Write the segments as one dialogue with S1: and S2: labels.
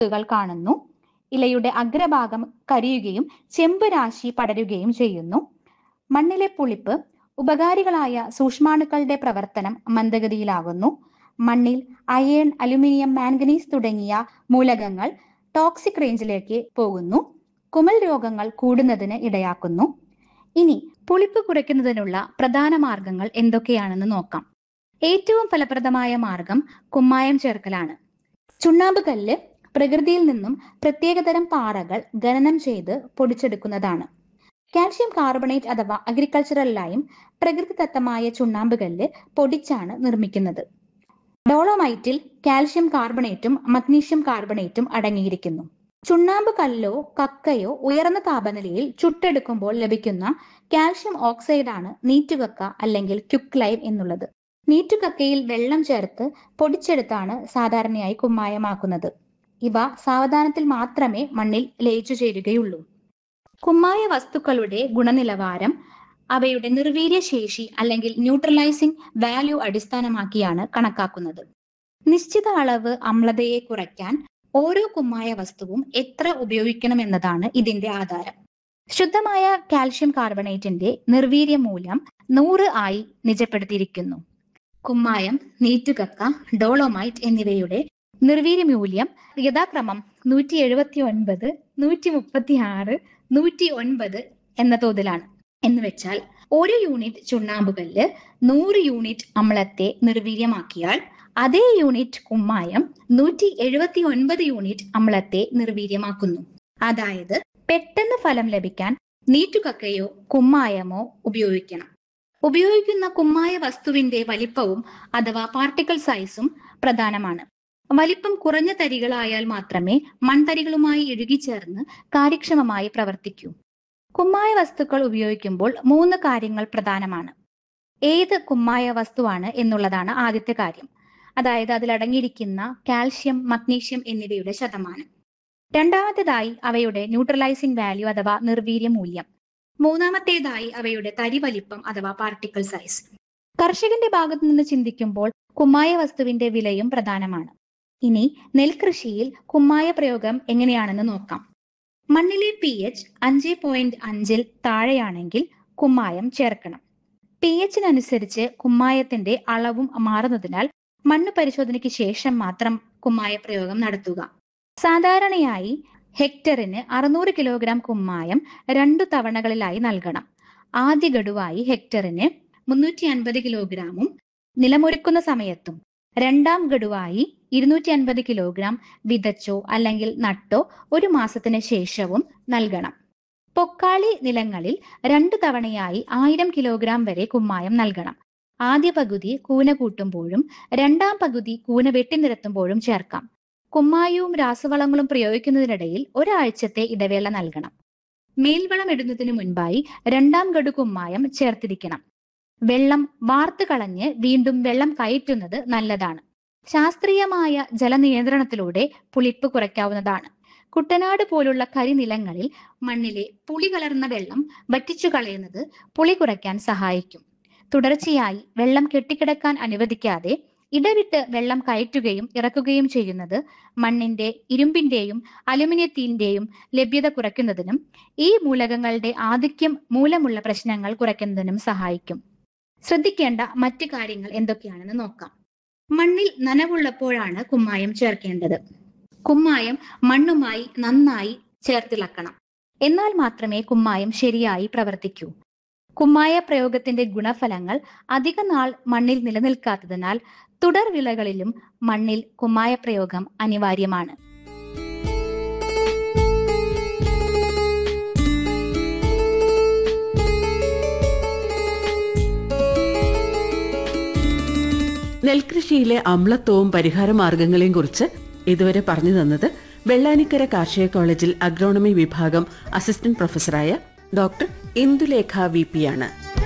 S1: കൾ കാണുന്നു ഇലയുടെ അഗ്രഭാഗം കരിയുകയും ചെമ്പ് രാശി പടരുകയും ചെയ്യുന്നു മണ്ണിലെ പുളിപ്പ് ഉപകാരികളായ സൂക്ഷ്മാണുക്കളുടെ പ്രവർത്തനം മന്ദഗതിയിലാകുന്നു മണ്ണിൽ അയേൺ അലുമിനിയം മാംഗനീസ് തുടങ്ങിയ മൂലകങ്ങൾ ടോക്സിക് റേഞ്ചിലേക്ക് പോകുന്നു കുമൽ രോഗങ്ങൾ കൂടുന്നതിന് ഇടയാക്കുന്നു ഇനി പുളിപ്പ് കുറയ്ക്കുന്നതിനുള്ള പ്രധാന മാർഗങ്ങൾ എന്തൊക്കെയാണെന്ന് നോക്കാം ഏറ്റവും ഫലപ്രദമായ മാർഗം കുമ്മായം ചേർക്കലാണ് ചുണ്ണാമ്പ് കല്ല് പ്രകൃതിയിൽ നിന്നും പ്രത്യേകതരം പാറകൾ ഖനനം ചെയ്ത് പൊടിച്ചെടുക്കുന്നതാണ് കാൽഷ്യം കാർബണേറ്റ് അഥവാ അഗ്രികൾച്ചറൽ ലൈം പ്രകൃതിദത്തമായ ചുണ്ണാമ്പ് കല്ല് പൊടിച്ചാണ് നിർമ്മിക്കുന്നത് ഡോളോമൈറ്റിൽ കാൽഷ്യം കാർബണേറ്റും മഗ്നീഷ്യം കാർബണേറ്റും അടങ്ങിയിരിക്കുന്നു ചുണ്ണാമ്പ് കല്ലോ കക്കയോ ഉയർന്ന താപനിലയിൽ ചുട്ടെടുക്കുമ്പോൾ ലഭിക്കുന്ന കാൽഷ്യം ഓക്സൈഡാണ് നീറ്റുകക്ക അല്ലെങ്കിൽ ക്യുക്ക് ലൈം എന്നുള്ളത് നീറ്റുകക്കയിൽ വെള്ളം ചേർത്ത് പൊടിച്ചെടുത്താണ് സാധാരണയായി കുമ്മായമാക്കുന്നത് ഇവ സാവധാനത്തിൽ മാത്രമേ മണ്ണിൽ ലയിച്ചു ചേരുകയുള്ളൂ കുമ്മായ വസ്തുക്കളുടെ ഗുണനിലവാരം അവയുടെ നിർവീര്യ ശേഷി അല്ലെങ്കിൽ ന്യൂട്രലൈസിംഗ് വാല്യൂ അടിസ്ഥാനമാക്കിയാണ് കണക്കാക്കുന്നത് നിശ്ചിത അളവ് അമ്ലതയെ കുറയ്ക്കാൻ ഓരോ കുമ്മായ വസ്തുവും എത്ര ഉപയോഗിക്കണമെന്നതാണ് ഇതിന്റെ ആധാരം ശുദ്ധമായ കാൽഷ്യം കാർബണേറ്റിന്റെ നിർവീര്യ മൂല്യം നൂറ് ആയി നിജപ്പെടുത്തിയിരിക്കുന്നു കുമ്മായം നീറ്റുകക്ക ഡോളോമൈറ്റ് എന്നിവയുടെ നിർവീര്യ മൂല്യം യഥാക്രമം നൂറ്റി എഴുപത്തി ഒൻപത് നൂറ്റി മുപ്പത്തി ആറ് നൂറ്റി ഒൻപത് എന്ന തോതിലാണ് എന്ന് വെച്ചാൽ ഒരു യൂണിറ്റ് ചുണ്ണാമ്പുകല്ല് നൂറ് യൂണിറ്റ് അമ്ലത്തെ നിർവീര്യമാക്കിയാൽ അതേ യൂണിറ്റ് കുമ്മായം നൂറ്റി എഴുപത്തി ഒൻപത് യൂണിറ്റ് അമ്ലത്തെ നിർവീര്യമാക്കുന്നു അതായത് പെട്ടെന്ന് ഫലം ലഭിക്കാൻ നീറ്റുകക്കയോ കുമ്മായമോ ഉപയോഗിക്കണം ഉപയോഗിക്കുന്ന കുമ്മായ വസ്തുവിന്റെ വലിപ്പവും അഥവാ പാർട്ടിക്കിൾ സൈസും പ്രധാനമാണ് വലിപ്പം കുറഞ്ഞ തരികളായാൽ മാത്രമേ മൺതരികളുമായി ഇഴുകിച്ചേർന്ന് കാര്യക്ഷമമായി പ്രവർത്തിക്കൂ കുമ്മായ വസ്തുക്കൾ ഉപയോഗിക്കുമ്പോൾ മൂന്ന് കാര്യങ്ങൾ പ്രധാനമാണ് ഏത് കുമ്മായ വസ്തുവാണ് എന്നുള്ളതാണ് ആദ്യത്തെ കാര്യം അതായത് അതിൽ അടങ്ങിയിരിക്കുന്ന കാൽഷ്യം മഗ്നീഷ്യം എന്നിവയുടെ ശതമാനം രണ്ടാമത്തേതായി അവയുടെ ന്യൂട്രലൈസിംഗ് വാല്യൂ അഥവാ നിർവീര്യ മൂല്യം മൂന്നാമത്തേതായി അവയുടെ തരി വലിപ്പം അഥവാ പാർട്ടിക്കിൾ സൈസ് കർഷകന്റെ ഭാഗത്തു നിന്ന് ചിന്തിക്കുമ്പോൾ കുമ്മായ വസ്തുവിന്റെ വിലയും പ്രധാനമാണ് ഇനി നെൽകൃഷിയിൽ കുമ്മായ പ്രയോഗം എങ്ങനെയാണെന്ന് നോക്കാം മണ്ണിലെ പി എച്ച് അഞ്ച് പോയിന്റ് അഞ്ചിൽ താഴെയാണെങ്കിൽ കുമ്മായം ചേർക്കണം പി എച്ചിനനുസരിച്ച് കുമ്മായത്തിന്റെ അളവും മാറുന്നതിനാൽ മണ്ണ് പരിശോധനയ്ക്ക് ശേഷം മാത്രം കുമ്മായ പ്രയോഗം നടത്തുക സാധാരണയായി ഹെക്ടറിന് അറുന്നൂറ് കിലോഗ്രാം കുമ്മായം രണ്ടു തവണകളിലായി നൽകണം ആദ്യ ഗഡുവായി ഹെക്ടറിന് മുന്നൂറ്റി അൻപത് കിലോഗ്രാമും നിലമൊരുക്കുന്ന സമയത്തും രണ്ടാം ഗഡുവായി ഇരുന്നൂറ്റി അൻപത് കിലോഗ്രാം വിതച്ചോ അല്ലെങ്കിൽ നട്ടോ ഒരു മാസത്തിന് ശേഷവും നൽകണം പൊക്കാളി നിലങ്ങളിൽ രണ്ടു തവണയായി ആയിരം കിലോഗ്രാം വരെ കുമ്മായം നൽകണം ആദ്യ പകുതി കൂന കൂട്ടുമ്പോഴും രണ്ടാം പകുതി കൂന വെട്ടിനിരത്തുമ്പോഴും ചേർക്കാം കുമ്മായവും രാസവളങ്ങളും പ്രയോഗിക്കുന്നതിനിടയിൽ ഒരാഴ്ചത്തെ ഇടവേള നൽകണം മേൽവളം ഇടുന്നതിന് മുൻപായി രണ്ടാം ഗഡു കുമ്മായം ചേർത്തിരിക്കണം വെള്ളം വാർത്ത് കളഞ്ഞ് വീണ്ടും വെള്ളം കയറ്റുന്നത് നല്ലതാണ് ശാസ്ത്രീയമായ ജലനിയന്ത്രണത്തിലൂടെ പുളിപ്പ് കുറയ്ക്കാവുന്നതാണ് കുട്ടനാട് പോലുള്ള കരിനിലങ്ങളിൽ മണ്ണിലെ പുളി കലർന്ന വെള്ളം വറ്റിച്ചു കളയുന്നത് പുളി കുറയ്ക്കാൻ സഹായിക്കും തുടർച്ചയായി വെള്ളം കെട്ടിക്കിടക്കാൻ അനുവദിക്കാതെ ഇടവിട്ട് വെള്ളം കയറ്റുകയും ഇറക്കുകയും ചെയ്യുന്നത് മണ്ണിന്റെ ഇരുമ്പിന്റെയും അലുമിനിയത്തിന്റെയും ലഭ്യത കുറയ്ക്കുന്നതിനും ഈ മൂലകങ്ങളുടെ ആധിക്യം മൂലമുള്ള പ്രശ്നങ്ങൾ കുറയ്ക്കുന്നതിനും സഹായിക്കും ശ്രദ്ധിക്കേണ്ട മറ്റു കാര്യങ്ങൾ എന്തൊക്കെയാണെന്ന് നോക്കാം മണ്ണിൽ നനവുള്ളപ്പോഴാണ് കുമ്മായം ചേർക്കേണ്ടത് കുമ്മായം മണ്ണുമായി നന്നായി ചേർത്തിളക്കണം എന്നാൽ മാത്രമേ കുമ്മായം ശരിയായി പ്രവർത്തിക്കൂ കുമ്മായ പ്രയോഗത്തിന്റെ ഗുണഫലങ്ങൾ അധിക നാൾ മണ്ണിൽ നിലനിൽക്കാത്തതിനാൽ തുടർ വിളകളിലും മണ്ണിൽ കുമ്മായ പ്രയോഗം അനിവാര്യമാണ്
S2: നെൽകൃഷിയിലെ അമ്ലത്വവും പരിഹാര മാർഗങ്ങളെയും കുറിച്ച് ഇതുവരെ പറഞ്ഞു തന്നത് വെള്ളാനിക്കര കാർഷിക കോളേജിൽ അഗ്രോണമി വിഭാഗം അസിസ്റ്റന്റ് പ്രൊഫസറായ ഡോക്ടർ ഇന്ദുലേഖ വി പി ആണ്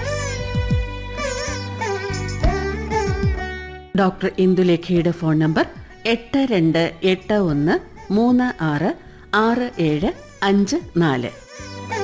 S2: ഡോക്ടർ ഇന്ദുലേഖയുടെ ഫോൺ നമ്പർ എട്ട് രണ്ട് എട്ട് ഒന്ന് മൂന്ന് ആറ് ആറ് ഏഴ് അഞ്ച് നാല്